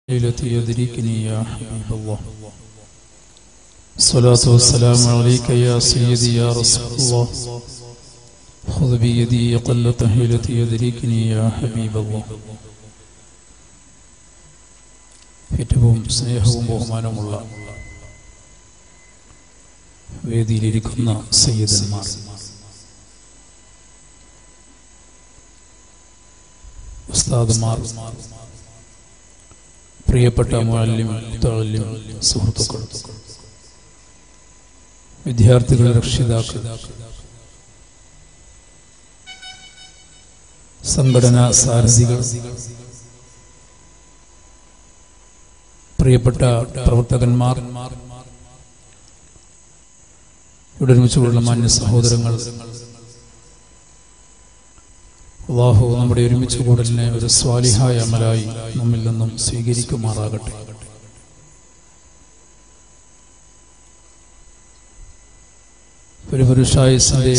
ليلة يدركني يا حبيب الله الصلاة والسلام عليك يا سيدي يا رسول الله خذ بيدي قلة هيلة يدركني يا حبيب الله ഏറ്റവും സ്നേഹവും ബഹുമാനമുള്ള വേദിയിലിരിക്കുന്ന സയ്യിദന്മാർ ഉസ്താദുമാർ പ്രിയപ്പെട്ട മുഅല്ലിം തഅല്ലിം സുഹൃത്തുക്കൾ വിദ്യാർത്ഥികൾ രക്ഷിതാക്കൾ സംഘടനാ സാരഥികൾ പ്രിയപ്പെട്ട പ്രവർത്തകന്മാർ ഇവിടെ ഒരുമിച്ചുള്ള മാന്യ സഹോദരങ്ങൾ അള്ളാഹു നമ്മുടെ ഒരുമിച്ച് കൂടലിനെ ഒരു സ്വാലിഹായ അമലായി നമ്മിൽ നിന്നും സ്വീകരിക്കുമാറാകട്ടെ ഒരു പുരുഷായുസിന്റെ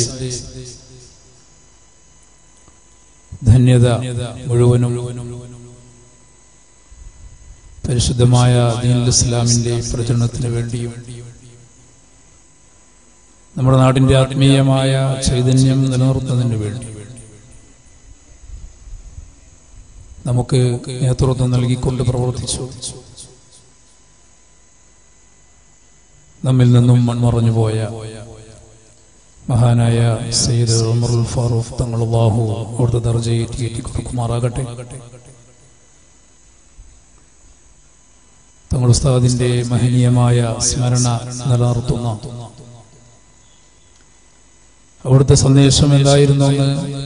ധന്യത മുഴുവനും പരിശുദ്ധമായ ദീനുൽ ഇസ്ലാമിന്റെ പ്രചരണത്തിന് വേണ്ടിയും നമ്മുടെ നാടിന്റെ ആത്മീയമായ ചൈതന്യം നിലനിർത്തുന്നതിന് വേണ്ടി നമുക്ക് നേതൃത്വം നൽകിക്കൊണ്ട് പ്രവർത്തിച്ചു നമ്മിൽ നിന്നും മൺമറഞ്ഞു പോയ മഹാനായ സയ്യിദ് ഉമറുൽ ഫാറൂഖ് തങ്ങൾ അള്ളാഹു അവിടുത്തെ ദർജയേറ്റി കൊടുക്കുമാറാകട്ടെ തങ്ങൾ ഉസ്താദിന്റെ മഹനീയമായ സ്മരണ നിലനിർത്തുന്ന അവിടുത്തെ സന്ദേശം എന്തായിരുന്നു എന്ന്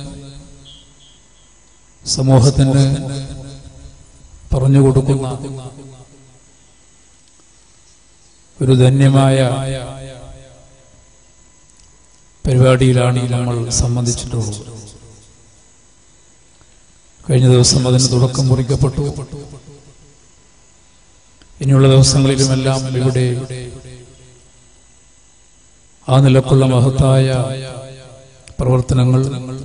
സമൂഹത്തിന് പറഞ്ഞു കൊടുക്കുന്ന ഒരു ധന്യമായ പരിപാടിയിലാണ് നമ്മൾ സംബന്ധിച്ചിട്ടുള്ളത് കഴിഞ്ഞ ദിവസം അതിന് തുടക്കം കുറിക്കപ്പെട്ടു ഇനിയുള്ള ദിവസങ്ങളിലുമെല്ലാം ഇവിടെ ആ നിലക്കുള്ള മഹത്തായ പ്രവർത്തനങ്ങൾ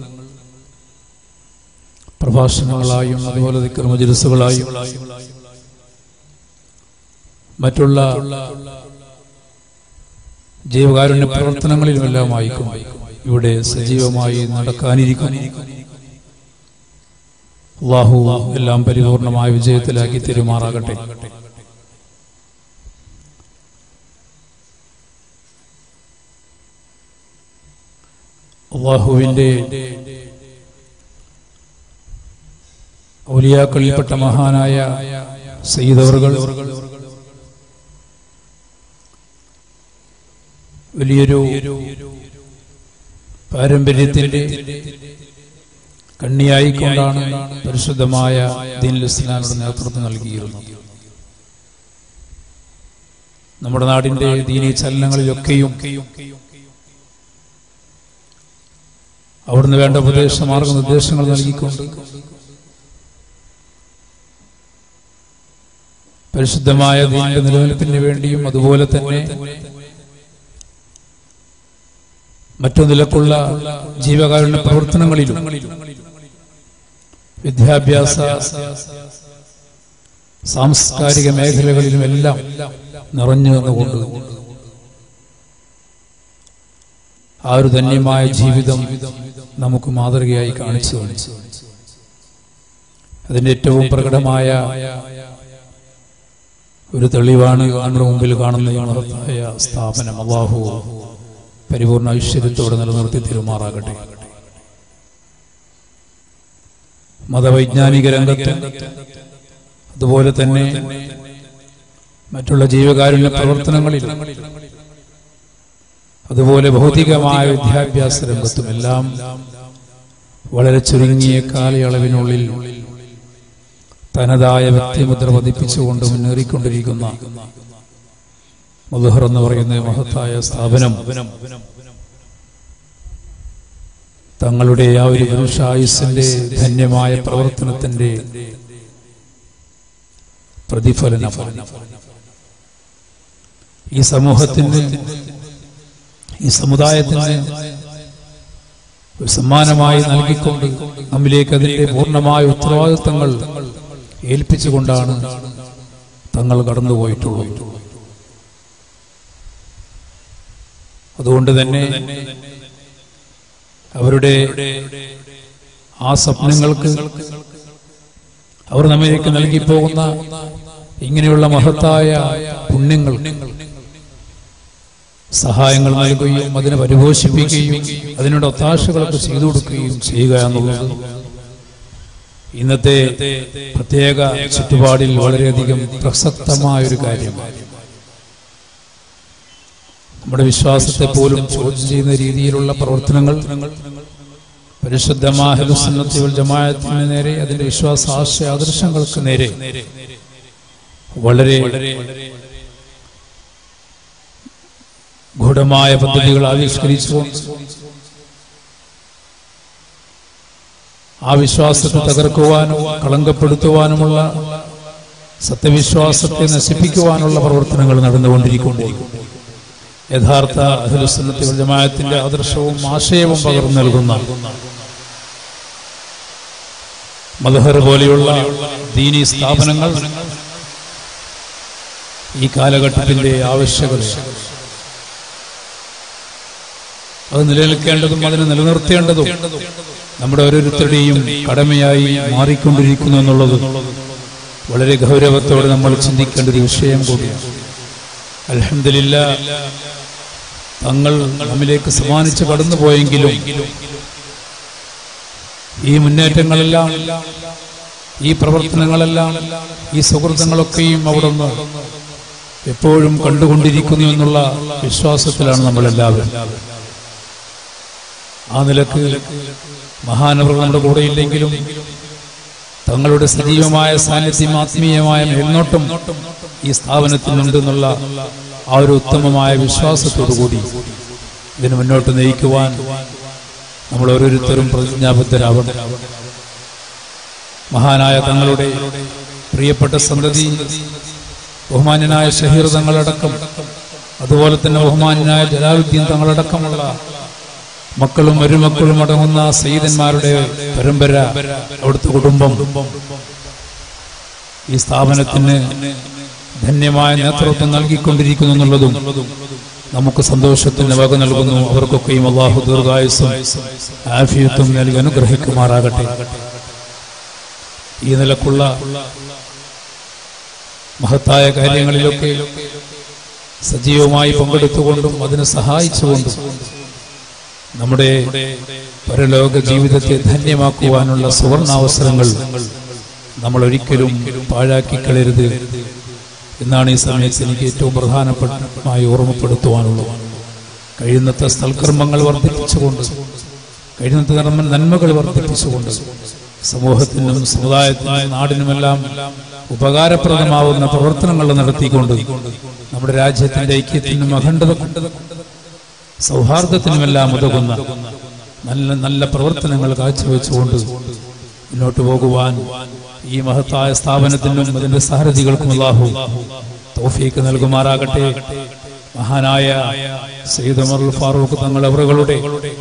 പ്രഭാഷണങ്ങളായും അതുപോലെ ദിക്കർ മജലിസുകളായും മറ്റുള്ള ജീവകാരുണ്യ പ്രവർത്തനങ്ങളിലുമെല്ലാമായിരിക്കും ഇവിടെ സജീവമായി നടക്കാനിരിക്കുന്നു അള്ളാഹു എല്ലാം പരിപൂർണമായ വിജയത്തിലാക്കി തിരുമാറാകട്ടെ അള്ളാഹുവിന്റെ ഔലിയാക്കളിൽപ്പെട്ട മഹാനായ സയ്യിദവറുകൾ വലിയൊരു പാരമ്പര്യത്തിന്റെ കണ്ണിയായിക്കൊണ്ടാണ് പരിശുദ്ധമായ ദീനുൽ ഇസ്ലാമിയുടെ നേതൃത്വം നൽകിയിരുന്നത് നമ്മുടെ നാടിന്റെ ദീനീ ചലനങ്ങളിലൊക്കെയും അവിടുന്ന് വേണ്ട ഉപദേശ മാർഗനിർദ്ദേശങ്ങൾ നൽകിക്കൊണ്ട് പരിശുദ്ധമായ ദീനിന്റെ നിലനിൽപ്പിന് വേണ്ടിയും അതുപോലെ തന്നെ മറ്റു നിലക്കുള്ള ജീവകാരുണ്യ പ്രവർത്തനങ്ങളിലും വിദ്യാഭ്യാസ സാംസ്കാരിക മേഖലകളിലും എല്ലാം നിറഞ്ഞു നിന്നുകൊണ്ട് ആ ഒരു ധന്യമായ ജീവിതം നമുക്ക് മാതൃകയായി കാണിച്ചു കാണിച്ചു അതിന്റെ ഏറ്റവും പ്രകടമായ ഒരു തെളിവാണ് നമ്മുടെ മുമ്പിൽ കാണുന്ന ഈ മഹത്തായ സ്ഥാപനം അള്ളാഹു പരിപൂർണ ഐശ്വര്യത്തോടെ നിലനിർത്തി തിരുമാറാകട്ടെ മതവൈജ്ഞാനിക രംഗത്ത് അതുപോലെ തന്നെ മറ്റുള്ള ജീവകാരുണ്യ പ്രവർത്തനങ്ങളിൽ അതുപോലെ ഭൗതികമായ വിദ്യാഭ്യാസ രംഗത്തുമെല്ലാം വളരെ ചുരുങ്ങിയ കാലയളവിനുള്ളിൽ തനതായ വ്യക്തിമുദ്ര പതിപ്പിച്ചുകൊണ്ട് മുന്നേറിക്കൊണ്ടിരിക്കുന്ന മുദഹർ എന്ന് പറയുന്ന മഹത്തായ സ്ഥാപനം തങ്ങളുടെ ആ ഒരു പുരുഷായുസിന്റെ ധന്യമായ പ്രവർത്തനത്തിന്റെ പ്രതിഫലനം ഈ സമൂഹത്തിന് ഈ സമുദായത്തിന് ഒരു സമ്മാനമായി നൽകിക്കൊണ്ട് നമ്മിലേക്ക് അതിന്റെ പൂർണ്ണമായ ഉത്തരവാദിത്തങ്ങൾ ഏൽപ്പിച്ചുകൊണ്ടാണ് തങ്ങൾ കടന്നുപോയിട്ടുള്ളൂ അതുകൊണ്ട് തന്നെ അവരുടെ ആ സ്വപ്നങ്ങൾക്ക് അവർ നമ്മിലേക്ക് നൽകി പോകുന്ന ഇങ്ങനെയുള്ള മഹത്തായ പുണ്യങ്ങൾ സഹായങ്ങൾ നൽകുകയും അതിനെ പരിപോഷിപ്പിക്കുകയും അതിനുള്ള ഒത്താശകളൊക്കെ ചെയ്തു കൊടുക്കുകയും ചെയ്യുക എന്നുള്ളത് ഇന്നത്തെ പ്രത്യേക ചുറ്റുപാടിൽ വളരെയധികം പ്രസക്തമായ ഒരു കാര്യമാണ് നമ്മുടെ വിശ്വാസത്തെ പോലും ചോദ്യം ചെയ്യുന്ന രീതിയിലുള്ള പ്രവർത്തനങ്ങൾ പരിശുദ്ധമായ ജമാഅത്തിന് നേരെ അതിന്റെ വിശ്വാസ ആശയ ആദർശങ്ങൾക്ക് നേരെ വളരെ ഗൂഢമായ പദ്ധതികൾ ആവിഷ്കരിച്ചുകൊണ്ട് ആ വിശ്വാസത്തെ തകർക്കുവാനും കളങ്കപ്പെടുത്തുവാനുമുള്ള സത്യവിശ്വാസത്തെ നശിപ്പിക്കുവാനുള്ള പ്രവർത്തനങ്ങൾ നടന്നുകൊണ്ടിരിക്കുമ്പോൾ യഥാർത്ഥ അഖിലുസുന്നത്തി ജമാഅത്തിന്റെ ആദർശവും ആശയവും പകർന്നു നൽകുന്ന മദഹർ പോലെയുള്ള ദീനി സ്ഥാപനങ്ങൾ ഈ കാലഘട്ടത്തിന്റെ ആവശ്യകത അത് നിലനിൽക്കേണ്ടതും അതിനെ നിലനിർത്തേണ്ടതും നമ്മുടെ ഓരോരുത്തരുടെയും കടമയായി മാറിക്കൊണ്ടിരിക്കുന്നു എന്നുള്ളത് വളരെ ഗൗരവത്തോടെ നമ്മൾ ചിന്തിക്കേണ്ട ഒരു വിഷയം കൂടിയാണ് അലഹമില്ല തങ്ങൾ നമ്മിലേക്ക് സമ്മാനിച്ച് കടന്നുപോയെങ്കിലും ഈ മുന്നേറ്റങ്ങളെല്ലാം ഈ പ്രവർത്തനങ്ങളെല്ലാം ഈ സുഹൃത്തുക്കളൊക്കെയും അവിടുന്ന് എപ്പോഴും കണ്ടുകൊണ്ടിരിക്കുന്നു എന്നുള്ള വിശ്വാസത്തിലാണ് നമ്മളെല്ലാവരും ആ നിലക്ക് മഹാനവർ നമ്മുടെ കൂടെയില്ലെങ്കിലും തങ്ങളുടെ സജീവമായ സാന്നിധ്യം ആത്മീയമായ മേൽനോട്ടം ഈ സ്ഥാപനത്തിനുണ്ടെന്നുള്ള ആ ഒരു ഉത്തമമായ വിശ്വാസത്തോടുകൂടി ഇതിന് മുന്നോട്ട് നയിക്കുവാൻ നമ്മൾ ഓരോരുത്തരും പ്രതിജ്ഞാബദ്ധരാവണം മഹാനായ തങ്ങളുടെ പ്രിയപ്പെട്ട സന്തതി ബഹുമാന്യനായ ഷഹീർ തങ്ങളടക്കം അതുപോലെ തന്നെ ബഹുമാന്യനായ ജലാലുദ്ദീൻ തങ്ങളടക്കമുള്ള മക്കളും മരുമക്കളും അടങ്ങുന്ന സയ്യിദന്മാരുടെ പരമ്പര അവിടുത്തെ കുടുംബം ഈ സ്ഥാപനത്തിന് ധന്യമായ നേതൃത്വം നൽകിക്കൊണ്ടിരിക്കുന്നു എന്നുള്ളതും നമുക്ക് സന്തോഷത്തിന് വക നൽകുന്നു അവർക്കൊക്കെയും അള്ളാഹു ദീർഘായുസും ആഫിയത്തും നൽകി അനുഗ്രഹിക്കുമാറാകട്ടെ ഈ നിലക്കുള്ള മഹത്തായ കാര്യങ്ങളിലൊക്കെ സജീവമായി പങ്കെടുത്തുകൊണ്ടും അതിനെ സഹായിച്ചുകൊണ്ടും നമ്മുടെ പരലോക ജീവിതത്തെ ധന്യമാക്കുവാനുള്ള സുവർണാവസരങ്ങൾ നമ്മൾ ഒരിക്കലും പാഴാക്കി കളയരുത് എന്നാണ് ഈ സമയത്ത് എനിക്ക് ഏറ്റവും പ്രധാനപ്പെട്ടമായി ഓർമ്മപ്പെടുത്തുവാനുള്ളത് കഴിയുന്നത്ര സ്ഥൽക്കർമ്മങ്ങൾ വർദ്ധിപ്പിച്ചുകൊണ്ട് കഴിയുന്നത്ര കർമ്മ നന്മകൾ വർദ്ധിപ്പിച്ചുകൊണ്ട് സമൂഹത്തിനും സമുദായത്തിനും നാടിനുമെല്ലാം ഉപകാരപ്രദമാവുന്ന പ്രവർത്തനങ്ങൾ നടത്തിക്കൊണ്ട് നമ്മുടെ രാജ്യത്തിന്റെ ഐക്യത്തിനും അഖണ്ഡത സൗഹാർദ്ദത്തിനുമെല്ലാം ഉതകുന്ന നല്ല നല്ല പ്രവർത്തനങ്ങൾ കാഴ്ചവെച്ചുകൊണ്ട് മുന്നോട്ട് പോകുവാൻ ഈ മഹത്തായ സ്ഥാപനത്തിനും അതിന്റെ സാരഥികൾക്കും അല്ലാഹു തൗഫീക്ക് നൽകുമാറാകട്ടെ മഹാനായ സയ്യിദ് ഉമർ ഫാറൂഖ് തങ്ങൾ അവറുകളുടെ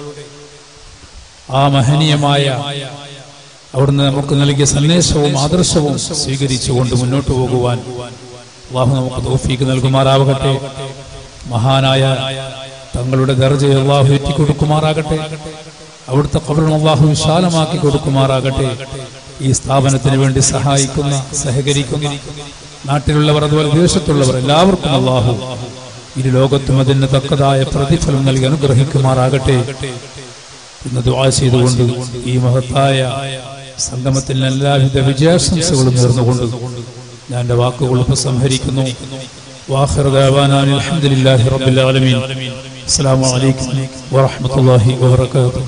ആ മഹനീയമായ അവിടുന്ന് നമുക്ക് നൽകിയ സന്ദേശവും ആദർശവും സ്വീകരിച്ചുകൊണ്ട് മുന്നോട്ട് പോകുവാൻ അള്ളാഹു നമുക്ക് തൗഫീക്ക് നൽകുമാറാകട്ടെ മഹാനായ തങ്ങളുടെ ദർജയെ അള്ളാഹു എത്തിക്കൊടുക്കുമാറാകട്ടെ അവിടുത്തെ കബറും അള്ളാഹു വിശാലമാക്കി കൊടുക്കുമാറാകട്ടെ ഈ സ്ഥാപനത്തിന് വേണ്ടി സഹായിക്കുന്ന സഹകരിക്കുന്ന നാട്ടിലുള്ളവർ അതുപോലെ ദേശത്തുള്ളവർ എല്ലാവർക്കും അള്ളാഹു ഇരു ലോകത്തും അതിന് തക്കതായ പ്രതിഫലം നൽകി അനുഗ്രഹിക്കുമാറാകട്ടെ എന്ന് ദുആ ചെയ്തുകൊണ്ട് ഈ മഹത്തായ സംഗമത്തിന് എല്ലാവിധ വിജയാശംസകളും നേർന്നുകൊണ്ട് ഞാൻ എൻ്റെ വാക്കുകൾ ഉപസംഹരിക്കുന്നു واخر دعوانا ان الحمد لله رب العالمين السلام عليكم ورحمه الله وبركاته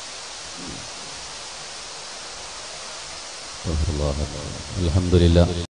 الحمد لله